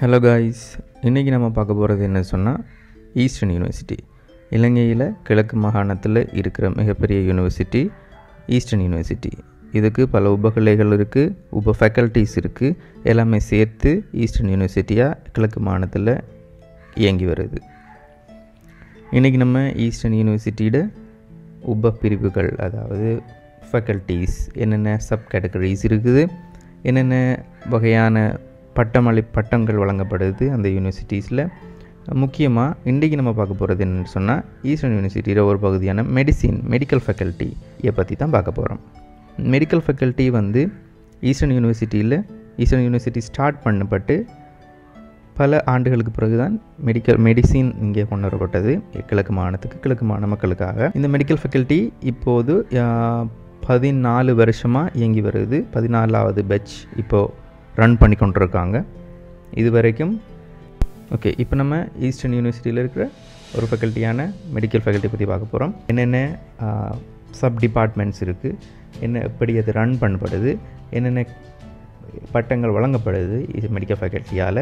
hello guys இன்றைக்கி நம்ம பார்க்க போகிறது என்ன சொன்னால் ஈஸ்டர்ன் யூனிவர்சிட்டி இலங்கையில் கிழக்கு மாகாணத்தில் இருக்கிற மிகப்பெரிய யூனிவர்சிட்டி ஈஸ்டர்ன் யூனிவர்சிட்டி இதுக்கு பல உபகலைகள் இருக்குது உப ஃபேக்கல்ட்டிஸ் இருக்குது எல்லாமே சேர்த்து ஈஸ்டர்ன் யூனிவர்சிட்டியாக கிழக்கு மாகாணத்தில் இயங்கி வருது இன்றைக்கி நம்ம ஈஸ்டர்ன் யூனிவர்சிட்டியோட உப பிரிவுகள் அதாவது ஃபேக்கல்ட்டிஸ் என்னென்ன சப் கேட்டகரிஸ் இருக்குது என்னென்ன வகையான பட்டமளி பட்டங்கள் வழங்கப்படுது அந்த யூனிவர்சிட்டிஸில் முக்கியமாக இன்றைக்கி நம்ம பார்க்க போகிறது என்னென்னு சொன்னால் ஈஸ்டர்ன் யூனிவர்சிட்டியில் ஒரு பகுதியான மெடிசின் மெடிக்கல் ஃபேக்கல்ட்டியை பற்றி தான் பார்க்க போகிறோம் மெடிக்கல் ஃபேக்கல்ட்டி வந்து ஈஸ்டர்ன் யூனிவர்சிட்டியில் ஈஸ்டர்ன் யூனிவர்சிட்டி ஸ்டார்ட் பண்ணப்பட்டு பல ஆண்டுகளுக்கு பிறகு தான் மெடிக்கல் மெடிசின் இங்கே கொண்டு வரப்பட்டது கிழக்கு மாகாணத்துக்கு கிழக்கு மாகாண மக்களுக்காக இந்த மெடிக்கல் ஃபேக்கல்ட்டி இப்போது பதினாலு வருஷமாக இயங்கி வருது பதினாலாவது பெட்ச் இப்போது ரன் பண்ணி கொண்டிருக்காங்க இது வரைக்கும் ஓகே இப்போ நம்ம ஈஸ்டர்ன் யூனிவர்சிட்டியில் இருக்கிற ஒரு ஃபேக்கல்ட்டியான மெடிக்கல் ஃபேக்கல்ட்டி பற்றி பார்க்க போகிறோம் என்னென்ன சப் டிபார்ட்மெண்ட்ஸ் இருக்குது என்ன எப்படி அது ரன் பண்ணப்படுது என்னென்ன பட்டங்கள் வழங்கப்படுது இது மெடிக்கல் ஃபேக்கல்ட்டியால்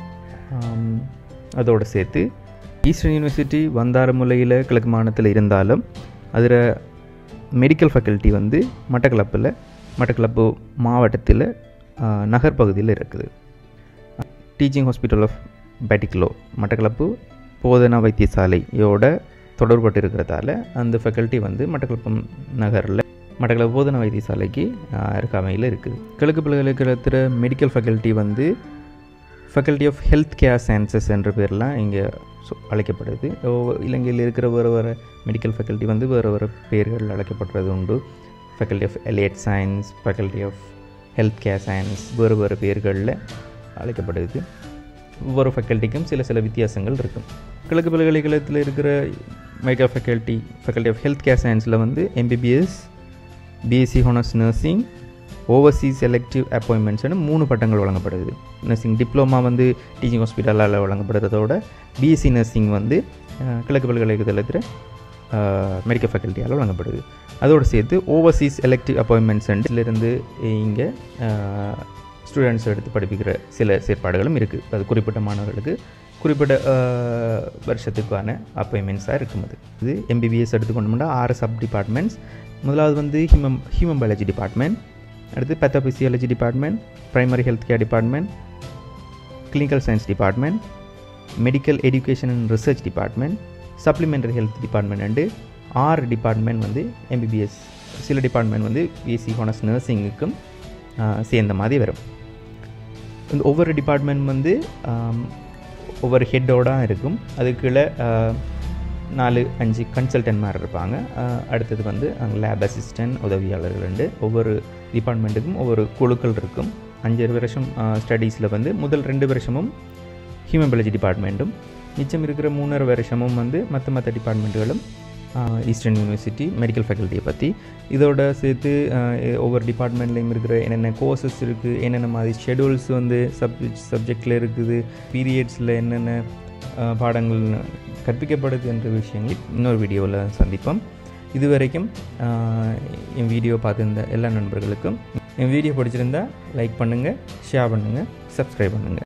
அதோடு சேர்த்து ஈஸ்டர்ன் யூனிவர்சிட்டி வந்தாரமுலையில் கிழக்கு மாநிலத்தில் இருந்தாலும் அதில் மெடிக்கல் ஃபேக்கல்ட்டி வந்து மட்டக்களப்பில் மட்டக்களப்பு மாவட்டத்தில் நகர்பகுதியில் இருக்குது teaching hospital of Batticaloa Mattakkalappu போதனா வைத்தியசாலையோட தொடர்பட்டு இருக்கிறதால அந்த ஃபேக்கல்ட்டி வந்து மட்டக்களப்பு நகரில் மட்டக்களப்பு போதனா வைத்தியசாலைக்கு அருகாமையில் இருக்குது கிழக்கு பல்கலைக்கழகத்தில் மெடிக்கல் ஃபேக்கல்ட்டி வந்து faculty of health care sciences என்ற பேர்லாம் இங்கே அழைக்கப்படுது இலங்கையில் இருக்கிற வேறு வேறு மெடிக்கல் ஃபேக்கல்ட்டி வந்து வேறு வேறு பேர்கள் அழைக்கப்படுறது உண்டு faculty of allied science faculty of health care science வேறு வேறு பேர்களில் அழைக்கப்படுது ஒவ்வொரு ஃபேக்கல்ட்டிக்கும் சில சில வித்தியாசங்கள் இருக்கும் கிழக்கு பல்கலைக்கழகத்தில் இருக்கிற medical faculty faculty of health care சயின்ஸில் வந்து MBBS BSc honours nursing overseas selective அப்பாயின்மெண்ட்ஸ்னு மூணு பட்டங்கள் வழங்கப்படுது நர்சிங் டிப்ளமா வந்து டீச்சிங் ஹாஸ்பிட்டலால் வழங்கப்படுறதோட பிஎஸ்சி நர்சிங் வந்து கிழக்கு பல்கலைக்கழகத்தில் மெடிக்கல் ஃபேக்கல்ட்டியால் வழங்கப்படுது அதோடு சேர்த்து ஓவர்சீஸ் எலக்டிவ் அப்பாயின்மெண்ட்ஸ்லேருந்து இங்கே ஸ்டூடெண்ட்ஸ் எடுத்து படிப்பிக்கிற சில செயற்பாடுகளும் இருக்குது அது குறிப்பிட்ட மாணவர்களுக்கு குறிப்பிட்ட வருஷத்துக்கான அப்பாயின்மெண்ட்ஸாக இருக்கும் அது இது எம்பிபிஎஸ் எடுத்துக்கொண்டோம்னா ஆறு சப் டிபார்ட்மெண்ட்ஸ் முதலாவது வந்து ஹியூமன் ஹியூமன் பயாலஜி டிபார்ட்மெண்ட் அடுத்து pathophysiology department primary health care department clinical science department medical education and research department supplementary health department and ஆறு டிபார்ட்மெண்ட் வந்து எம்பிபிஎஸ் சில டிபார்ட்மெண்ட் வந்து பிஎஸ்சி ஹானர்ஸ் நர்சிங்குக்கும் சேர்ந்த மாதிரி வரும் இந்த ஒவ்வொரு டிபார்ட்மெண்ட் வந்து ஒவ்வொரு ஹெட்டோட இருக்கும் அதுக்குள்ளே நாலு அஞ்சு கன்சல்டன்ட் மாதிரி இருப்பாங்க அடுத்தது வந்து அங்கே லேப் அசிஸ்டன்ட் உதவியாளர்கள் உண்டு ஒவ்வொரு டிபார்ட்மெண்ட்டுக்கும் ஒவ்வொரு குழுக்கள் இருக்கும் அஞ்சு வருஷம் ஸ்டடீஸில் வந்து முதல் ரெண்டு வருஷமும் ஹியூமன் பயாலஜி டிபார்ட்மெண்ட்டும் மிச்சம் இருக்கிற மூணரை வருஷமும் வந்து மற்ற மற்ற டிபார்ட்மெண்ட்டுகளும் ஈஸ்டர்ன் யூனிவர்சிட்டி மெடிக்கல் ஃபேக்கல்ட்டியை பற்றி இதோட சேர்த்து ஒவ்வொரு டிபார்ட்மெண்ட்லேயும் இருக்கிற என்னென்ன கோர்சஸ் இருக்குது என்னென்ன மாதிரி ஷெடியூல்ஸ் வந்து சப்ஜெக்ட் சப்ஜெக்டில் இருக்குது பீரியட்ஸில் என்னென்ன பாடங்கள் கற்பிக்கப்படுது என்ற விஷயங்கள் இன்னொரு வீடியோவில் சந்திப்போம் இது வரைக்கும் என் வீடியோ பார்த்துருந்த எல்லா நண்பர்களுக்கும் என் வீடியோ பிடிச்சிருந்தா லைக் பண்ணுங்கள் ஷேர் பண்ணுங்கள் சப்ஸ்கிரைப் பண்ணுங்கள்